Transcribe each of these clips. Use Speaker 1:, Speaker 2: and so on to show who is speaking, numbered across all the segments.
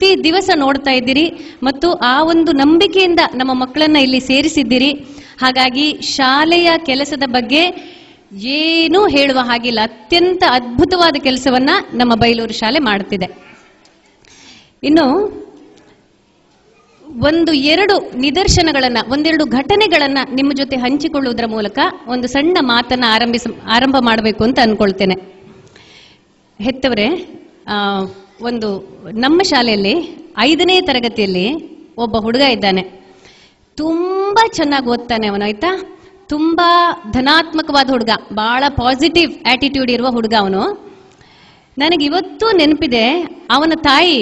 Speaker 1: ಪ್ರತಿ ದಿವಸ ನೋಡ್ತಾ ಇದ್ದೀರಿ ಮತ್ತು ಆ ಒಂದು ನಂಬಿಕೆಯಿಂದ ನಮ್ಮ ಮಕ್ಕಳನ್ನ ಇಲ್ಲಿ ಸೇರಿಸಿದ್ದೀರಿ ಹಾಗಾಗಿ ಶಾಲೆಯ ಕೆಲಸದ ಬಗ್ಗೆ ಏನೂ ಹೇಳುವ ಹಾಗಿಲ್ಲ ಅತ್ಯಂತ ಅದ್ಭುತವಾದ ಕೆಲಸವನ್ನ ನಮ್ಮ ಬೈಲೂರು ಶಾಲೆ ಮಾಡುತ್ತಿದೆ ಇನ್ನು ಒಂದು ಎರಡು ನಿದರ್ಶನಗಳನ್ನ ಒಂದೆರಡು ಘಟನೆಗಳನ್ನ ನಿಮ್ಮ ಜೊತೆ ಹಂಚಿಕೊಳ್ಳುವುದರ ಮೂಲಕ ಒಂದು ಸಣ್ಣ ಮಾತನ್ನ ಆರಂಭಿಸ ಆರಂಭ ಮಾಡಬೇಕು ಅಂತ ಅನ್ಕೊಳ್ತೇನೆ ಹೆತ್ತವರೇ ಆ, ಒಂದು ನಮ್ಮ ಶಾಲೆಯಲ್ಲಿ ಐದನೇ ತರಗತಿಯಲ್ಲಿ ಒಬ್ಬ ಹುಡುಗ ಇದ್ದಾನೆ ತುಂಬಾ ಚೆನ್ನಾಗಿ ಓದ್ತಾನೆ ಅವನು ಆಯ್ತಾ ತುಂಬಾ ಧನಾತ್ಮಕವಾದ ಹುಡುಗ ಬಹಳ ಪಾಸಿಟಿವ್ ಆಟಿಟ್ಯೂಡ್ ಇರುವ ಹುಡುಗ ಅವನು ನನಗೆ ಇವತ್ತು ನೆನಪಿದೆ ಅವನ ತಾಯಿ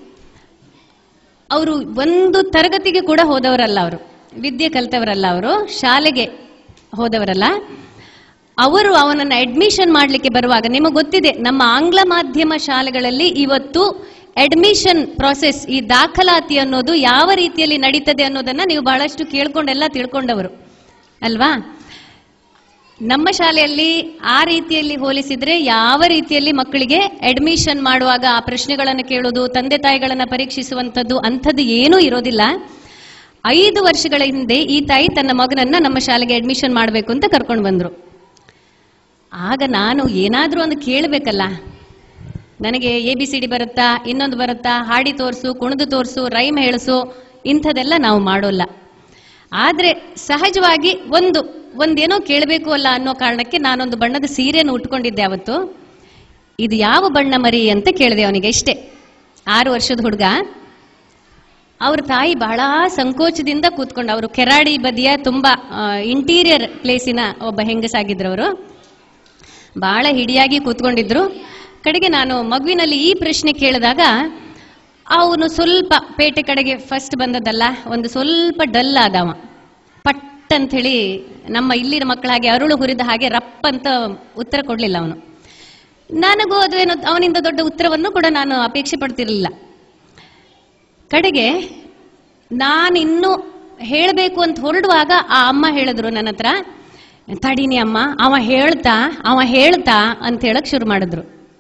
Speaker 1: ಅವರು ಒಂದು ತರಗತಿಗೆ ಕೂಡ ಹೋದವರಲ್ಲ ಅವರು ವಿದ್ಯೆ ಕಲಿತವರಲ್ಲ ಅವರು ಶಾಲೆಗೆ ಹೋದವರಲ್ಲ ಅವರು ಅವನನ್ನ ಅಡ್ಮಿಷನ್ ಮಾಡಲಿಕ್ಕೆ ಬರುವಾಗ ನಿಮಗೆ ಗೊತ್ತಿದೆ ನಮ್ಮ ಆಂಗ್ಲ ಮಾಧ್ಯಮ ಶಾಲೆಗಳಲ್ಲಿ ಇವತ್ತು ಅಡ್ಮಿಷನ್ ಪ್ರಾಸೆಸ್ ಈ ದಾಖಲಾತಿ ಅನ್ನೋದು ಯಾವ ರೀತಿಯಲ್ಲಿ ನಡೀತದೆ ಅನ್ನೋದನ್ನ ನೀವು ಬಹಳಷ್ಟು ಕೇಳ್ಕೊಂಡೆಲ್ಲ ತಿಳ್ಕೊಂಡವರು ಅಲ್ವಾ ನಮ್ಮ ಶಾಲೆಯಲ್ಲಿ ಆ ರೀತಿಯಲ್ಲಿ ಹೋಲಿಸಿದ್ರೆ ಯಾವ ರೀತಿಯಲ್ಲಿ ಮಕ್ಕಳಿಗೆ ಅಡ್ಮಿಷನ್ ಮಾಡುವಾಗ ಆ ಪ್ರಶ್ನೆಗಳನ್ನು ಕೇಳೋದು ತಂದೆ ತಾಯಿಗಳನ್ನ ಪರೀಕ್ಷಿಸುವಂಥದ್ದು ಅಂಥದ್ದು ಏನೂ ಇರೋದಿಲ್ಲ ಐದು ವರ್ಷಗಳ ಹಿಂದೆ ಈ ತಾಯಿ ತನ್ನ ಮಗನನ್ನ ನಮ್ಮ ಶಾಲೆಗೆ ಅಡ್ಮಿಷನ್ ಮಾಡಬೇಕು ಅಂತ ಕರ್ಕೊಂಡು ಬಂದ್ರು ಆಗ ನಾನು ಏನಾದರೂ ಒಂದು ಕೇಳಬೇಕಲ್ಲ ನನಗೆ ಎ ಬಿ ಸಿ ಡಿ ಬರುತ್ತಾ ಇನ್ನೊಂದು ಬರುತ್ತಾ ಹಾಡಿ ತೋರಿಸು ಕುಣಿದು ತೋರಿಸು ರೈಮ್ ಹೇಳಿಸು ಇಂಥದೆಲ್ಲ ನಾವು ಮಾಡೋಲ್ಲ ಆದ್ರೆ ಸಹಜವಾಗಿ ಒಂದು ಒಂದೇನೋ ಕೇಳಬೇಕು ಅಲ್ಲ ಅನ್ನೋ ಕಾರಣಕ್ಕೆ ನಾನೊಂದು ಬಣ್ಣದ ಸೀರೆಯನ್ನು ಉಟ್ಕೊಂಡಿದ್ದೆ ಅವತ್ತು ಇದು ಯಾವ ಬಣ್ಣ ಮರಿ ಅಂತ ಕೇಳಿದೆ ಅವನಿಗೆ ಇಷ್ಟೇ ಆರು ವರ್ಷದ ಹುಡುಗ ಅವ್ರ ತಾಯಿ ಬಹಳ ಸಂಕೋಚದಿಂದ ಕೂತ್ಕೊಂಡು ಅವರು ಕೆರಾಡಿ ಬದಿಯ ತುಂಬಾ ಇಂಟೀರಿಯರ್ ಪ್ಲೇಸಿನ ಒಬ್ಬ ಹೆಂಗಸಾಗಿದ್ರು ಅವರು ಬಹಳ ಹಿಡಿಯಾಗಿ ಕೂತ್ಕೊಂಡಿದ್ರು ಕಡೆಗೆ ನಾನು ಮಗುವಿನಲ್ಲಿ ಈ ಪ್ರಶ್ನೆ ಕೇಳಿದಾಗ ಅವನು ಸ್ವಲ್ಪ ಪೇಟೆ ಕಡೆಗೆ ಫಸ್ಟ್ ಬಂದದ್ದಲ್ಲ ಒಂದು ಸ್ವಲ್ಪ ಡಲ್ ಆದವ ಪಟ್ ಅಂತ ಹೇಳಿ ನಮ್ಮ ಇಲ್ಲಿನ ಮಕ್ಕಳ ಹಾಗೆ ಅರುಳು ಹುರಿದ ಹಾಗೆ ರಪ್ ಅಂತ ಉತ್ತರ ಕೊಡ್ಲಿಲ್ಲ ಅವನು ನನಗೂ ಅದು ಏನೋ ಅವನಿಂದ ದೊಡ್ಡ ಉತ್ತರವನ್ನು ಕೂಡ ನಾನು ಅಪೇಕ್ಷೆ ಪಡ್ತಿರ್ಲಿಲ್ಲ ಕಡೆಗೆ ನಾನು ಇನ್ನು ಹೇಳಬೇಕು ಅಂತ ಹೊರಡುವಾಗ ಆ ಅಮ್ಮ ಹೇಳಿದ್ರು ನನ್ನ ಹತ್ರ ತಡೀನಿ ಅಮ್ಮ ಅವ ಹೇಳ್ತಾ ಅವ ಹೇಳ್ತಾ ಅಂತ ಹೇಳಕ್ ಶುರು ಮಾಡಿದ್ರು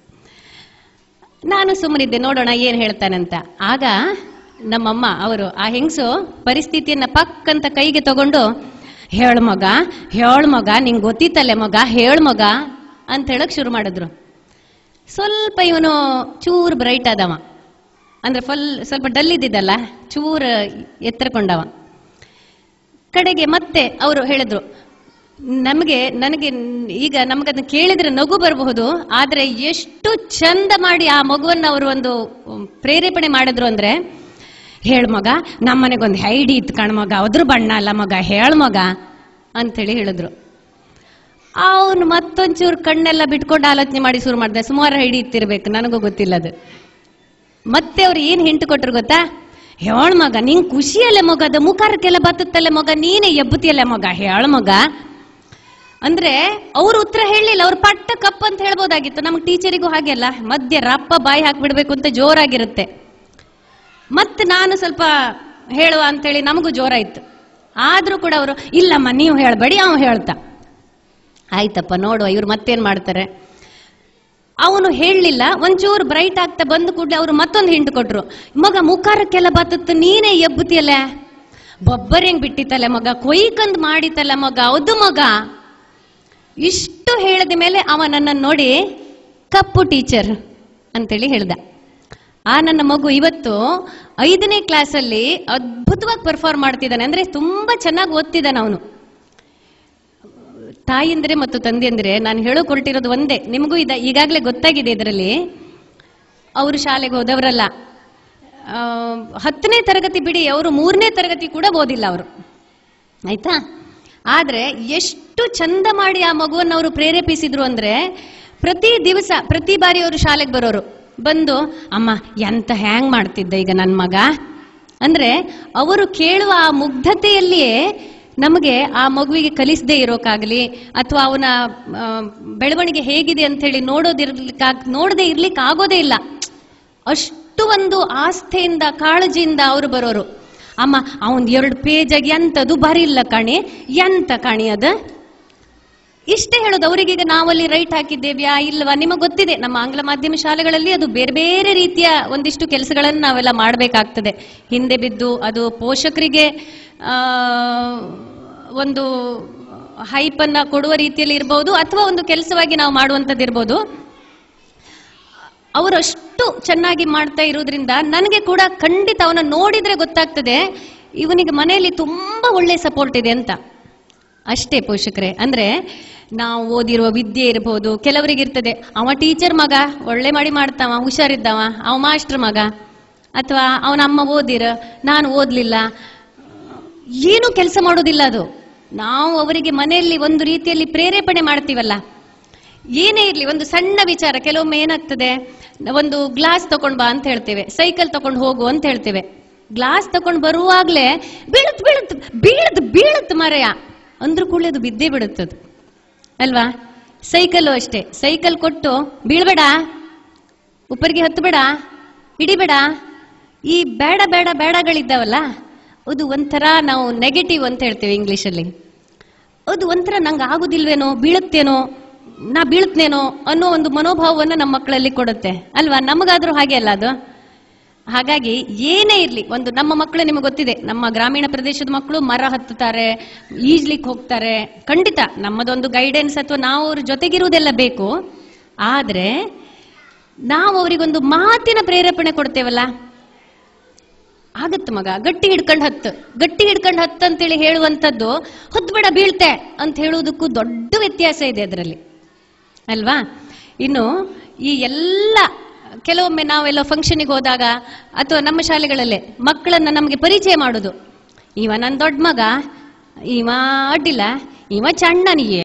Speaker 1: ನಾನು ಸುಮ್ಮನಿದ್ದೆ ನೋಡೋಣ ಏನ್ ಹೇಳ್ತಾನಂತ ಆಗ ನಮ್ಮಮ್ಮ ಅವರು ಆ ಹೆಂಗಸು ಪರಿಸ್ಥಿತಿಯನ್ನ ಪಕ್ ಅಂತ ಕೈಗೆ ತಗೊಂಡು ಹೇಳ್ ಮಗ ಹೇಳ್ ಮಗ ನಿಂಗೆ ಗೊತ್ತಿತ್ತಲ್ಲೇ ಮಗ ಹೇಳ್ ಮಗ ಅಂತ ಹೇಳಕ್ ಶುರು ಮಾಡಿದ್ರು ಸ್ವಲ್ಪ ಇವನು ಚೂರು ಬ್ರೈಟ್ ಆದವ ಅಂದ್ರೆ ಫುಲ್ ಸ್ವಲ್ಪ ಡಲ್ ಇದ್ದಿದ್ದಲ್ಲ ಚೂರು ಎತ್ತರಕೊಂಡವ ಕಡೆಗೆ ಮತ್ತೆ ಅವರು ಹೇಳಿದ್ರು ನಮಗೆ ನನಗೆ ಈಗ ನಮಗದನ್ನ ಕೇಳಿದ್ರೆ ನಗು ಬರಬಹುದು ಆದ್ರೆ ಎಷ್ಟು ಚಂದ ಮಾಡಿ ಆ ಮಗುವನ್ನ ಅವರು ಒಂದು ಪ್ರೇರೇಪಣೆ ಮಾಡಿದ್ರು ಅಂದ್ರೆ ಹೇಳ್ ಮಗ ನಮ್ಮನೆಗೊಂದು ಐಡಿ ಇತ್ತು ಕಣ್ ಮಗ ಅದ್ರ ಬಣ್ಣ ಅಲ್ಲ ಮಗ ಹೇಳ್ ಮಗ ಅಂತೇಳಿ ಹೇಳಿದ್ರು ಅವನು ಮತ್ತೊಂಚೂರು ಕಣ್ಣೆಲ್ಲ ಬಿಟ್ಕೊಂಡು ಆಲೋಚನೆ ಮಾಡಿ ಶುರು ಮಾಡಿದೆ ಸುಮಾರು ಐಡಿ ಇತ್ತಿರ್ಬೇಕು ನನಗೂ ಗೊತ್ತಿಲ್ಲ ಅದು ಮತ್ತೆ ಅವ್ರು ಏನ್ ಹಿಂಟು ಕೊಟ್ರು ಗೊತ್ತಾ ಹೇಳ್ ಮಗ ನಿಂಗ್ ಖುಷಿಯಲ್ಲೇ ಮಗ ಅದು ಮುಖಾರಕ್ಕೆಲ್ಲ ಬತ್ತತ್ತಲ್ಲೇ ಮಗ ನೀನೇ ಎಬ್ಬುತ್ತಿಯಲ್ಲ ಮಗ ಹೇಳ್ ಮಗ ಅಂದ್ರೆ ಅವ್ರು ಉತ್ತರ ಹೇಳಲಿಲ್ಲ ಅವ್ರು ಪಟ್ಟ ಕಪ್ ಅಂತ ಹೇಳ್ಬೋದಾಗಿತ್ತು ನಮ್ಗೆ ಟೀಚರಿಗೂ ಹಾಗೆ ಅಲ್ಲ ಮಧ್ಯೆ ರಪ್ಪ ಬಾಯಿ ಹಾಕ್ಬಿಡ್ಬೇಕು ಅಂತ ಜೋರಾಗಿರುತ್ತೆ ಮತ್ತೆ ನಾನು ಸ್ವಲ್ಪ ಹೇಳುವ ಅಂತೇಳಿ ನಮಗೂ ಜೋರಾಯ್ತು ಆದ್ರೂ ಕೂಡ ಅವರು ಇಲ್ಲಮ್ಮ ನೀವು ಹೇಳ್ಬೇಡಿ ಅವ್ ಹೇಳ್ತಾ ಆಯ್ತಪ್ಪ ನೋಡುವ ಇವ್ರು ಮತ್ತೇನ್ ಮಾಡ್ತಾರೆ ಅವನು ಹೇಳಲಿಲ್ಲ ಒಂಚೂರು ಬ್ರೈಟ್ ಆಗ್ತಾ ಬಂದ ಕೂಡಲೇ ಅವರು ಮತ್ತೊಂದು ಹಿಂಡು ಕೊಟ್ರು ಮಗ ಮುಖಾರಕ್ಕೆಲ್ಲ ಬತ್ತತ್ತು ನೀನೇ ಎಬ್ಬುತ್ತಿಯಲ್ಲ ಬೊಬ್ಬರಿಂಗ್ ಬಿಟ್ಟಿತ್ತಲ್ಲ ಮಗ ಕೊಯ್ಕಂದ್ ಮಾಡಿತಲ್ಲ ಮಗ ಹೌದು ಮಗ ಇಷ್ಟು ಹೇಳಿದ ಮೇಲೆ ಅವ ನನ್ನನ್ನು ನೋಡಿ ಕಪ್ಪು ಟೀಚರ್ ಅಂತೇಳಿ ಹೇಳ್ದ ಆ ನನ್ನ ಮಗು ಇವತ್ತು ಐದನೇ ಕ್ಲಾಸಲ್ಲಿ ಅದ್ಭುತವಾಗಿ ಪರ್ಫಾರ್ಮ್ ಮಾಡ್ತಿದ್ದಾನೆ ಅಂದ್ರೆ ತುಂಬಾ ಚೆನ್ನಾಗಿ ಓದ್ತಿದ್ದಾನೆ ಅವನು ತಾಯಿಯಂದ್ರೆ ಮತ್ತು ತಂದೆಯಂದ್ರೆ ನಾನು ಹೇಳೋಕೊಳ್ತಿರೋದು ಒಂದೇ ನಿಮಗೂ ಇದ ಈಗಾಗಲೇ ಗೊತ್ತಾಗಿದೆ ಇದರಲ್ಲಿ ಅವರು ಶಾಲೆಗೆ ಹೋದವರಲ್ಲ ಆ, ಹತ್ತನೇ ತರಗತಿ ಬಿಡಿ ಅವರು ಮೂರನೇ ತರಗತಿ ಕೂಡ ಓದಿಲ್ಲ ಅವರು ಆಯ್ತಾ ಆದ್ರೆ ಎಷ್ಟು ಚಂದ ಮಾಡಿ ಆ ಮಗುವನ್ನು ಅವರು ಪ್ರೇರೇಪಿಸಿದ್ರು ಅಂದ್ರೆ ಪ್ರತಿ ದಿವಸ ಪ್ರತಿ ಬಾರಿ ಅವರು ಶಾಲೆಗೆ ಬರೋರು ಬಂದು ಅಮ್ಮ ಎಂತ ಹ್ಯಾಂಗ್ ಮಾಡ್ತಿದ್ದ ಈಗ ನನ್ನ ಮಗ ಅಂದ್ರೆ ಅವರು ಕೇಳುವ ಆ ಮುಗ್ಧತೆಯಲ್ಲಿಯೇ ನಮಗೆ ಆ ಮಗುವಿಗೆ ಕಲಿಸದೇ ಇರೋಕ್ಕಾಗಲಿ ಅಥವಾ ಅವನ ಆ, ಬೆಳವಣಿಗೆ ಹೇಗಿದೆ ಅಂತ ಹೇಳಿ ನೋಡೋದಿರ್ಲಿಕ್ಕೆ ನೋಡದೆ ಇರ್ಲಿಕ್ಕೆ ಆಗೋದೇ ಇಲ್ಲ ಅಷ್ಟು ಒಂದು ಆಸ್ಥೆಯಿಂದ ಕಾಳಜಿಯಿಂದ ಅವರು ಬರೋರು ಅಮ್ಮ ಅವನ್ ಎರಡು ಪೇಜಾಗಿ ಎಂತದು ಬರಿಲ್ಲ ಕಣಿ ಎಂತ ಕಣಿ ಅದ ಇಷ್ಟೇ ಹೇಳೋದು ಅವರಿಗೀಗ ನಾವಲ್ಲಿ ರೈಟ್ ಹಾಕಿದ್ದೇವ್ಯಾ ಇಲ್ವಾ ನಿಮಗೆ ಗೊತ್ತಿದೆ ನಮ್ಮ ಆಂಗ್ಲ ಮಾಧ್ಯಮ ಶಾಲೆಗಳಲ್ಲಿ ಅದು ಬೇರೆ ಬೇರೆ ರೀತಿಯ ಒಂದಿಷ್ಟು ಕೆಲಸಗಳನ್ನು ನಾವೆಲ್ಲ ಮಾಡಬೇಕಾಗ್ತದೆ ಹಿಂದೆ ಬಿದ್ದು ಅದು ಪೋಷಕರಿಗೆ ಆ, ಒಂದು ಹೈಪನ್ನ ಕೊಡುವ ರೀತಿಯಲ್ಲಿ ಇರ್ಬೋದು ಅಥವಾ ಒಂದು ಕೆಲಸವಾಗಿ ನಾವು ಮಾಡುವಂಥದ್ದು ಇರ್ಬೋದು ಅವರು ಅಷ್ಟು ಚೆನ್ನಾಗಿ ಮಾಡ್ತಾ ಇರೋದ್ರಿಂದ ನನಗೆ ಕೂಡ ಖಂಡಿತ ಅವನ ನೋಡಿದ್ರೆ ಗೊತ್ತಾಗ್ತದೆ ಇವನಿಗೆ ಮನೆಯಲ್ಲಿ ತುಂಬಾ ಒಳ್ಳೆ ಸಪೋರ್ಟ್ ಇದೆ ಅಂತ ಅಷ್ಟೇ ಪೋಷಕರೇ ಅಂದ್ರೆ ನಾವು ಓದಿರುವ ವಿದ್ಯೆ ಇರಬಹುದು ಕೆಲವರಿಗೆ ಇರ್ತದೆ ಅವ ಟೀಚರ್ ಮಗ ಒಳ್ಳೆ ಮಾಡಿ ಮಾಡ್ತಾವ ಹುಷಾರಿದ್ದವ ಅವ ಮಾಸ್ಟರ್ ಮಗ ಅಥವಾ ಅವನ ಅಮ್ಮ ಓದಿರ ನಾನು ಓದ್ಲಿಲ್ಲ ಏನು ಕೆಲಸ ಮಾಡೋದಿಲ್ಲ ಅದು ನಾವು ಅವರಿಗೆ ಮನೆಯಲ್ಲಿ ಒಂದು ರೀತಿಯಲ್ಲಿ ಪ್ರೇರೇಪಣೆ ಮಾಡ್ತೀವಲ್ಲ ಏನೇ ಇರಲಿ ಒಂದು ಸಣ್ಣ ವಿಚಾರ ಕೆಲವೊಮ್ಮೆ ಏನಾಗ್ತದೆ ಒಂದು ಗ್ಲಾಸ್ ತಗೊಂಡ್ ಬಾ ಅಂತ ಹೇಳ್ತೇವೆ ಸೈಕಲ್ ತಗೊಂಡು ಹೋಗು ಅಂತ ಹೇಳ್ತೇವೆ ಗ್ಲಾಸ್ ತಗೊಂಡು ಬರುವಾಗ್ಲೇ ಬೀಳತ್ ಬೀಳತ್ ಬೀಳತ್ ಬೀಳತ್ ಮರೆಯ ಅಂದ್ರೂ ಕೂಡ ಅದು ಬಿದ್ದೇ ಬಿಡುತ್ತದು ಅಲ್ವಾ ಸೈಕಲ್ಲು ಅಷ್ಟೇ ಸೈಕಲ್ ಕೊಟ್ಟು ಬೀಳ್ಬೇಡ ಉಪ್ಪರಿಗೆ ಹತ್ತಬೇಡ ಹಿಡಿಬೇಡ ಈ ಬೇಡ ಬೇಡ ಬೇಡಗಳಿದ್ದಾವಲ್ಲ ಅದು ಒಂಥರ ನಾವು ನೆಗೆಟಿವ್ ಅಂತ ಹೇಳ್ತೇವೆ ಇಂಗ್ಲಿಷಲ್ಲಿ ಅದು ಒಂಥರ ನಂಗೆ ಆಗುದಿಲ್ವೇನೋ ಬೀಳುತ್ತೇನೋ ನಾ ಬೀಳ್ತೇನೋ ಅನ್ನೋ ಒಂದು ಮನೋಭಾವವನ್ನು ನಮ್ಮ ಮಕ್ಕಳಲ್ಲಿ ಕೊಡುತ್ತೆ ಅಲ್ವಾ ನಮಗಾದ್ರೂ ಹಾಗೆ ಅಲ್ಲ ಅದು ಹಾಗಾಗಿ ಏನೇ ಇರಲಿ ಒಂದು ನಮ್ಮ ಮಕ್ಕಳು ನಿಮಗೆ ಗೊತ್ತಿದೆ ನಮ್ಮ ಗ್ರಾಮೀಣ ಪ್ರದೇಶದ ಮಕ್ಕಳು ಮರ ಹತ್ತುತ್ತಾರೆ ಈಜ್ಲಿಕ್ಕೆ ಹೋಗ್ತಾರೆ ಖಂಡಿತ ನಮ್ಮದೊಂದು ಗೈಡೆನ್ಸ್ ಅಥವಾ ನಾವು ಅವ್ರ ಜೊತೆಗಿರುವುದೆಲ್ಲ ಬೇಕು ಆದ್ರೆ ನಾವು ಅವರಿಗೊಂದು ಮಾತಿನ ಪ್ರೇರೇಪಣೆ ಕೊಡ್ತೇವಲ್ಲ ಆಗತ್ತು ಮಗ ಗಟ್ಟಿ ಹಿಡ್ಕೊಂಡು ಹತ್ತು ಗಟ್ಟಿ ಹಿಡ್ಕೊಂಡು ಹತ್ತು ಅಂತೇಳಿ ಹೇಳುವಂಥದ್ದು ಹೊದ್ಬೇಡ ಬೀಳ್ತೆ ಅಂತ ಹೇಳುವುದಕ್ಕೂ ದೊಡ್ಡ ವ್ಯತ್ಯಾಸ ಇದೆ ಅದರಲ್ಲಿ ಅಲ್ವಾ ಇನ್ನು ಈ ಎಲ್ಲ ಕೆಲವೊಮ್ಮೆ ನಾವೆಲ್ಲ ಫಂಕ್ಷನಿಗೆ ಹೋದಾಗ ಅಥವಾ ನಮ್ಮ ಶಾಲೆಗಳಲ್ಲೇ ಮಕ್ಕಳನ್ನ ನಮಗೆ ಪರಿಚಯ ಮಾಡೋದು ಇವ ನನ್ನ ದೊಡ್ಡ ಮಗ ಇವ ಅಡ್ಡಿಲ್ಲ ಇವ ಚಣ್ಣನಿಗೆ